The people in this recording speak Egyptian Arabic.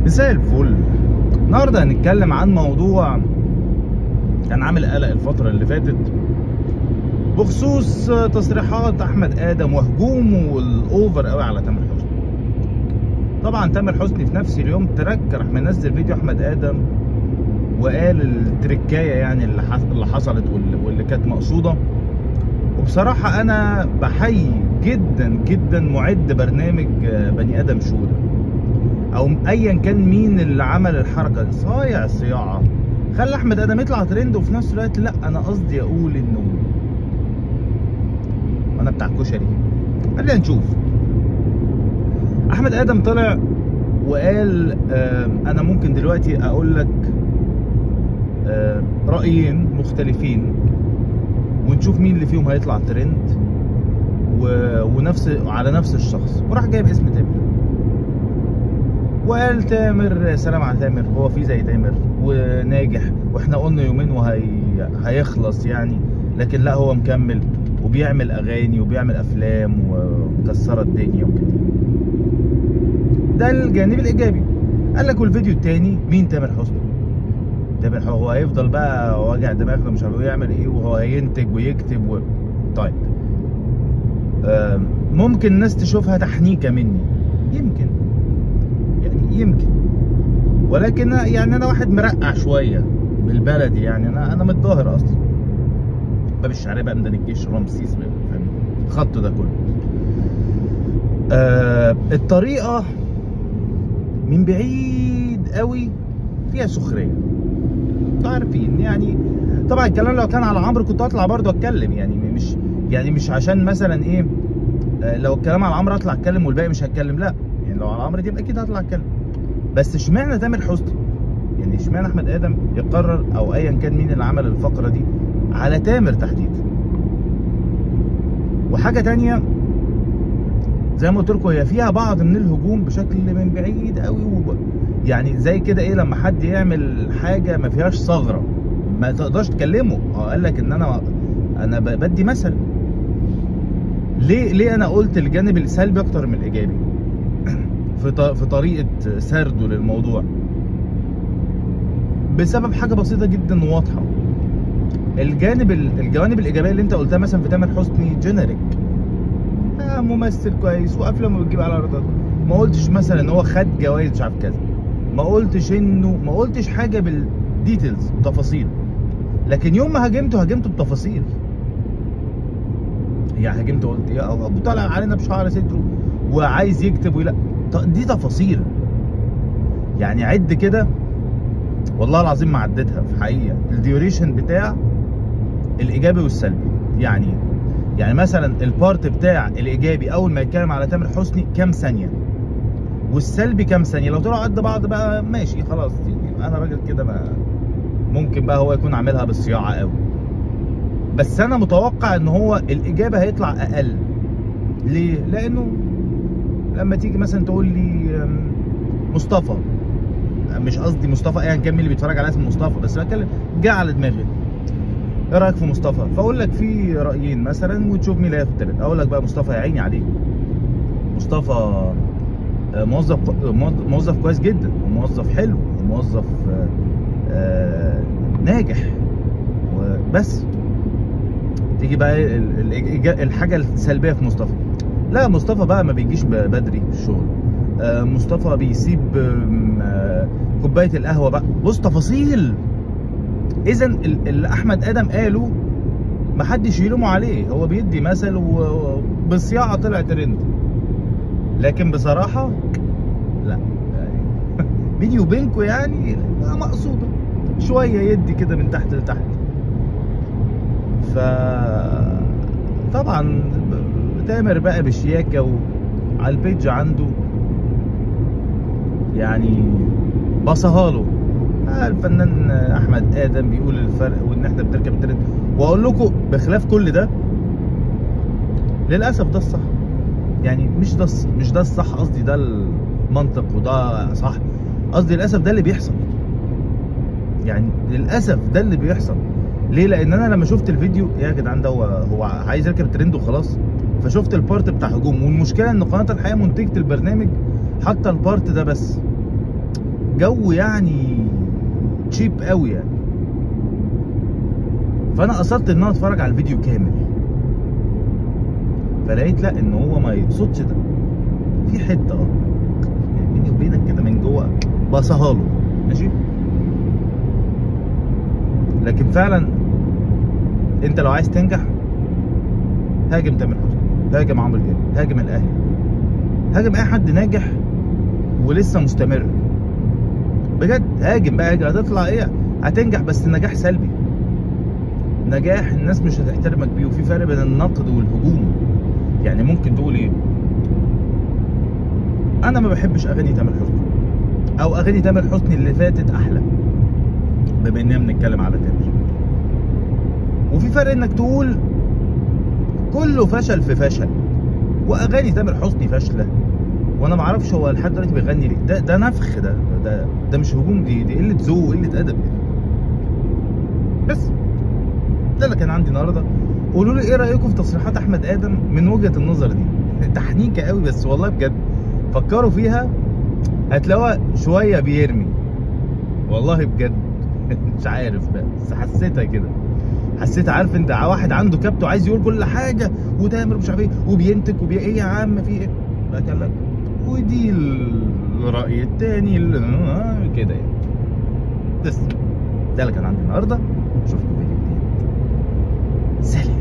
مساء الفل النهارده هنتكلم عن موضوع كان عامل قلق الفترة اللي فاتت بخصوص تصريحات احمد ادم وهجومه الاوفر قوي على تامر حسني طبعا تامر حسني في نفس اليوم ترك راح منزل فيديو احمد ادم وقال التركايه يعني اللي حص- اللي حصلت واللي, واللي كانت مقصوده وبصراحه انا بحيي جدا جدا معد برنامج آه، بني ادم شوده او ايا كان مين اللي عمل الحركه دي صايع الصياعه خلى احمد ادم يطلع ترند وفي نفس الوقت لا انا قصدي اقول انه انا بتاع كشري خلينا نشوف احمد ادم طلع وقال آه انا ممكن دلوقتي اقول لك آه رايين مختلفين ونشوف مين اللي فيهم هيطلع ترند و... ونفس على نفس الشخص وراح جايب اسم تامر وقال تامر سلام على تامر هو في زي تامر وناجح واحنا قلنا يومين وهي هيخلص يعني لكن لا هو مكمل وبيعمل اغاني وبيعمل افلام ومكسره الدنيا وكده ده الجانب الايجابي قال لك والفيديو التاني مين تامر حسني تامر حسني هو هيفضل بقى وجع دماغه مش عارف يعمل ايه وهو هينتج ويكتب و... طيب آم، ممكن الناس تشوفها تحنيكه مني يمكن يعني يمكن ولكن يعني انا واحد مرقع شويه بالبلدي يعني انا انا متظاهر اصلا باب الشعريه بقى ميدان الجيش رمسيس بقى، فاهم الخط ده كله آه الطريقه من بعيد قوي فيها سخريه انتوا عارفين يعني طبعا الكلام لو كان على عمرو كنت هطلع برضه اتكلم يعني مش يعني مش عشان مثلا ايه آه، لو الكلام على عمرو هطلع اتكلم والباقي مش هتكلم لا يعني لو على عمرو دي يبقى اكيد هطلع اتكلم بس اشمعنى تامر حسني يعني اشمعنى احمد ادم يقرر او ايا كان مين اللي عمل الفقره دي على تامر تحديدا وحاجه تانية زي ما قلت لكم هي فيها بعض من الهجوم بشكل من بعيد قوي وب... يعني زي كده ايه لما حد يعمل حاجه ما فيهاش ثغره ما تقدرش تكلمه اه قال لك ان انا انا ب- بدي مثل ليه ليه انا قلت الجانب السلبي اكتر من الايجابي في ط- في طريقه سرده للموضوع بسبب حاجه بسيطه جدا وواضحه الجانب ال- الجوانب الايجابيه اللي انت قلتها مثلا في تامر حسني جينيريك آه ممثل كويس وافلامه بتجيب على ايرادات ما قلتش مثلا ان هو خد جوائز مش عارف كذا ما قلتش انه ما قلتش حاجه بالديتيلز تفاصيل لكن يوم ما هاجمته هاجمته بتفاصيل يعني هاجمته قلت يا ابو طالع علينا بشعر صدره وعايز يكتب ولا ط- دي تفاصيل يعني عد كده والله العظيم ما عديتها في حقيقه الديوريشن بتاع الايجابي والسلبي يعني يعني مثلا البارت بتاع الايجابي اول ما يتكلم على تامر حسني كام ثانيه والسلبي كام ثانيه لو طلعوا قد بعض بقى ماشي خلاص يعني انا راجل كده ما ممكن بقى هو يكون عاملها بالصياعه قوي بس انا متوقع ان هو الاجابه هيطلع اقل ليه لانه لما تيجي مثلا تقول لي أم، مصطفى مش قصدي مصطفى ايا كان مين اللي بيتفرج على اسم مصطفى بس بتكلم جه على دماغي ايه رايك في مصطفى فاقول لك في رايين مثلا وتشوف مين اللي هياخد تالت اقول لك بقى مصطفى يا عيني عليه مصطفى آه، موظف موظف كويس جدا وموظف حلو وموظف آه، آه، ناجح وبس تيجي بقى ال- ال- الإيجا- الحاجه السلبيه في مصطفى لا مصطفى بقى ما بيجيش ب- بدري الشغل آه، مصطفى بيسيب آم، آه، كوبايه القهوه بقى بص تفاصيل اذا ال- اللي احمد ادم قاله ما حدش يلومه عليه هو بيدي مثل و- وبالصياعه طلع ترند لكن بصراحه لا يعني بيني وبينكم يعني لا مقصوده شويه يدي كده من تحت لتحت ف طبعا تامر بقى بشياكه وعلى البيج عنده يعني بصها له آه، الفنان احمد ادم بيقول الفرق وان احنا بنركب الترند واقول لكم بخلاف كل ده للاسف ده الصح يعني مش ده الص- مش ده الصح قصدي ده المنطق وده صح قصدي للاسف ده اللي بيحصل يعني للاسف ده اللي بيحصل ليه لان انا لما شفت الفيديو يا جدعان ده هو هو عايز يركب ترند وخلاص فشفت البارت بتاع هجوم والمشكله ان قناه الحياه منتجه البرنامج حتى البارت ده بس جو يعني تشيب قوي يعني فانا قصدت ان انا اتفرج على الفيديو كامل فلقيت لا ان هو ما يقصدش ده في حته اه يعني بيني وبينك كده من جوه بصها له ماشي لكن فعلا انت لو عايز تنجح هاجم تامر حسني هاجم عمرو دياب هاجم الاهلي هاجم اي حد ناجح ولسه مستمر بجد هاجم بقى هاجم هتطلع ايه هتنجح بس نجاح سلبي نجاح الناس مش هتحترمك بيه وفي فرق بين النقد والهجوم يعني ممكن تقول ايه انا ما بحبش اغاني تامر حسني او اغاني تامر حسني اللي فاتت احلى بما اننا بنتكلم على تامر وفي فرق انك تقول كله فشل في فشل واغاني تامر حسني فاشله وانا ما اعرفش هو لحد دلوقتي بيغني ليه ده ده نفخ ده ده ده مش هجوم دي دي قله ذوق وقله ادب يعني بس ده اللي كان عندي النهارده قولوا لي ايه رايكم في تصريحات احمد ادم من وجهه النظر دي تحنيكه قوي بس والله بجد فكروا فيها هتلاقوها شويه بيرمي والله بجد مش عارف بقى بس حسيتها كده حسيت عارف انت واحد عنده كبت وعايز يقول كل حاجه وتامر مش عارف ايه وبينتج وبي ايه يا عم في ايه بقى قال لك ودي الراي التاني ال- آه، كده يعني بس ده اللي كان عندي النهارده اشوفكم فيديو جديد سلام